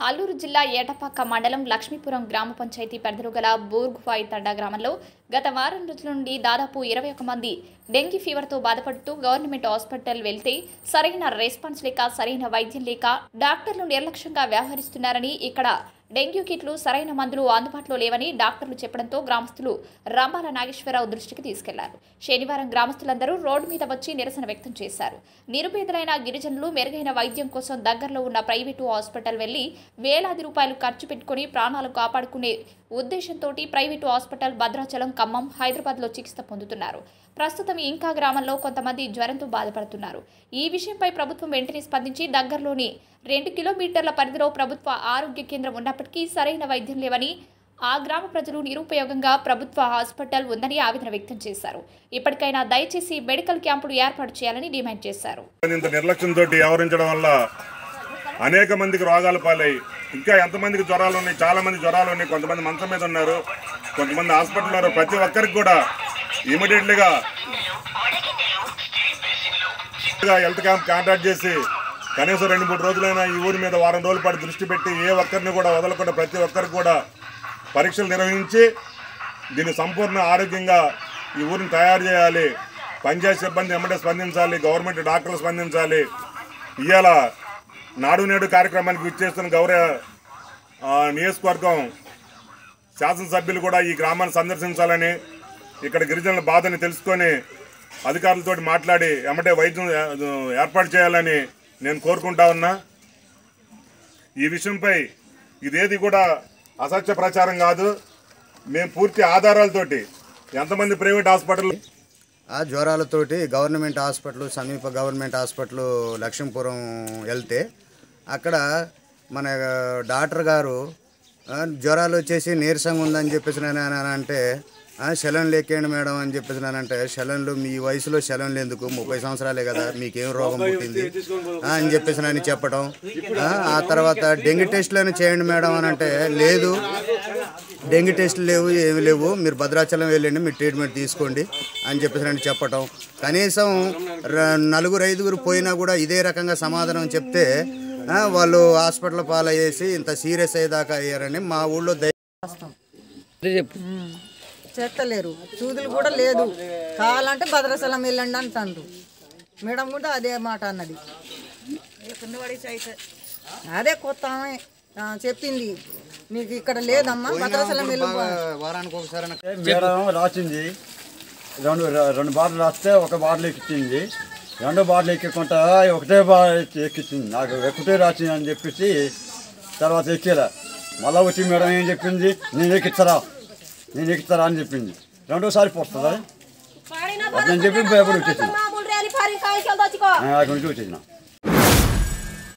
అల్లూరు జిల్లా ఏటపాక మండలం లక్ష్మీపురం గ్రామ పంచాయతీ పరిధిలో గల బూర్గుఫాయి తండా గ్రామంలో గత వారం రోజుల నుండి దాదాపు ఇరవై ఒక మంది డెంగీ ఫీవర్తో బాధపడుతూ గవర్నమెంట్ హాస్పిటల్ వెళ్తే సరైన రెస్పాన్స్ లేక సరైన వైద్యం లేక డాక్టర్లు నిర్లక్ష్యంగా వ్యవహరిస్తున్నారని ఇక్కడ డెంగ్యూ కిట్లు సరైన మందులు అందుబాటులో లేవని డాక్టర్లు చెప్పడంతో గ్రామస్తులు రంబాల నాగేశ్వరరావు దృష్టికి తీసుకెళ్లారు శనివారం గ్రామస్తులందరూ రోడ్డు మీద వచ్చి నిరసన వ్యక్తం చేశారు నిరుపేదలైన గిరిజనులు మెరుగైన వైద్యం కోసం దగ్గరలో ఉన్న ప్రైవేటు హాస్పిటల్ వెళ్లి వేలాది రూపాయలు ఖర్చు పెట్టుకుని ప్రాణాలు కాపాడుకునే ఉద్దేశంతో ప్రైవేటు హాస్పిటల్ భద్రాచలం ఖమ్మం హైదరాబాద్లో చికిత్స పొందుతున్నారు ప్రస్తుతం ఇంకా గ్రామంలో కొంతమంది జ్వరంతో బాధపడుతున్నారు ఈ విషయంపై ప్రభుత్వం వెంటనే స్పందించి దగ్గరలోని రెండు కిలోమీటర్ల పరిధిలో ప్రభుత్వ ఆరోగ్య కేంద్రం ఉన్నప్పటికీ సరైన వైద్యం లేవని ఆ గ్రామ ప్రజలు నిరుపయోగంగా ప్రభుత్వ హాస్పిటల్ ఉందని ఆవేదన వ్యక్తం చేశారు ఇప్పటికైనా దయచేసి మెడికల్ క్యాంపులు ఏర్పాటు చేయాలని డిమాండ్ చేశారు ఇంత నిర్లక్ష్యంతో వ్యవహరించడం వల్ల అనేక మందికి రోగాలు పాలై ఇంకా ఎంతమందికి జ్వరాలు ఉన్నాయి చాలా మంది జ్వరాలు ఉన్నాయి కొంతమంది మంచం మీద ఉన్నారు కొంతమంది హాస్పిటల్లో ఉన్నారు ప్రతి ఒక్కరికి కూడా ఇమీడియట్లీగా హెల్త్ క్యాంప్ కాంటాక్ట్ చేసి కనీసం రెండు మూడు రోజులైనా ఈ ఊరి మీద వారం రోజుల పాటు దృష్టి పెట్టి ఏ ఒక్కరిని కూడా వదలకుండా ప్రతి ఒక్కరికి కూడా పరీక్షలు నిర్వహించి దీన్ని సంపూర్ణ ఆరోగ్యంగా ఈ ఊరిని తయారు చేయాలి పంచాయతీ సిబ్బంది ఎమ్మటే స్పందించాలి గవర్నమెంట్ డాక్టర్లు స్పందించాలి ఇవాళ నాడు నేడు కార్యక్రమానికి విచ్చేస్తున్న గౌరవ ఆ, నియోజకవర్గం శాసనసభ్యులు కూడా ఈ గ్రామాన్ని సందర్శించాలని ఇక్కడ గిరిజనుల బాధని తెలుసుకొని అధికారులతో మాట్లాడి ఎమ్మటే వైద్యం ఏ- ఏర్పాటు చేయాలని నేను కోరుకుంటా ఉన్నా ఈ విషయంపై ఇదేది కూడా అసత్య ప్రచారం కాదు మేము పూర్తి ఆధారాలతోటి ఎంతమంది ప్రైవేట్ హాస్పిటల్ ఆ జ్వరాలతోటి గవర్నమెంట్ హాస్పిటల్ సమీప గవర్నమెంట్ హాస్పిటల్ లక్ష్మీపురం వెళ్తే అక్కడ మన డాక్టర్ గారు ఆ, జ్వరాలు వచ్చేసి నీరసంగా ఉందని చెప్పేసి నేను అని అంటే ఆ, శలం లేకేయండి మేడం అని చెప్పేసి నేనంటే శలంలు మీ వయసులో శలంలు ఎందుకు ముప్పై సంవత్సరాలే కదా మీకేం రోగం పుట్టింది ఆ, అని చెప్పేసి నేను చెప్పడం ఆ, ఆ తర్వాత డెంగ్యూ టెస్టులను చేయండి మేడం అని అంటే లేదు డెంగ్యూ టెస్టులు లేవు ఏమి లేవు మీరు భద్రాచలం వెళ్ళండి మీరు ట్రీట్మెంట్ తీసుకోండి అని చెప్పేసి నేను చెప్పటం కనీసం ర- నలుగురు ఐదుగురు పోయినా కూడా ఇదే రకంగా సమాధానం చెప్తే ఆ, వాళ్ళు హాస్పిటల్ పాలయ్యేసి ఇంత సీరియస్ అయ్యేదాకా అయ్యారని మా ఊళ్ళో దయ చేస్తలేరు సూదులు కూడా లేదు కావాలంటే భద్రాచలం వెళ్ళండి అంటారు మేడం కూడా అదే మాట అన్నది అదే కొత్త ఆమె ఆ, చెప్పింది నీకు ఇక్కడ లేదమ్మా భద్రాచలం వెళ్ళి వారానికి ఒకసారి మేడం రాసింది రెండు రెండు బాటలు రాస్తే ఒక బాటలు ఎక్కించింది రెండో బాటలు ఎక్కకుండా ఒకటే బాటలు ఎక్కించింది నాకు ఒకటే రాసింది అని చెప్పేసి తర్వాత ఎక్కేలా మళ్ళా వచ్చి మేడం ఏం చెప్పింది నేను ఎక్కిస్తారా నేను ఎక్కిస్తారా అని చెప్పింది రెండోసారి పోస్తుందా నేను చెప్పి భయపడి వచ్చేసింది అక్కడి నుంచి వచ్చేసిన